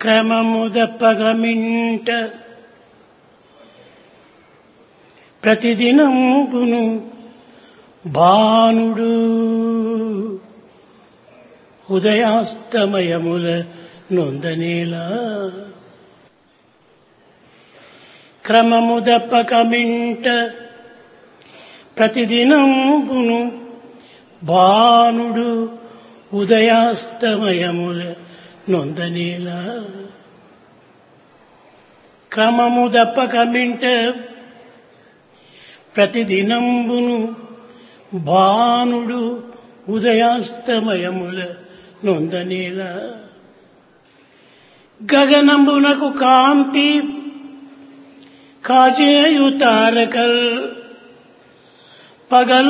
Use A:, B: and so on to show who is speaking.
A: క్రమము దప్పగమింట ప్రతిదినంపును భానుడు ఉదయాస్తమయముల నొందనేలా క్రమము దప్పకమింట ప్రతిదినంపును భానుడు ఉదయాస్తమయముల నొందనేలా క్రమము దప్పకమింట ప్రతిదినంబును భానుడు ఉదయాస్తమయముల నొందనేలా గగనంబునకు కాంతి కాజేయు తారకల్ పగలు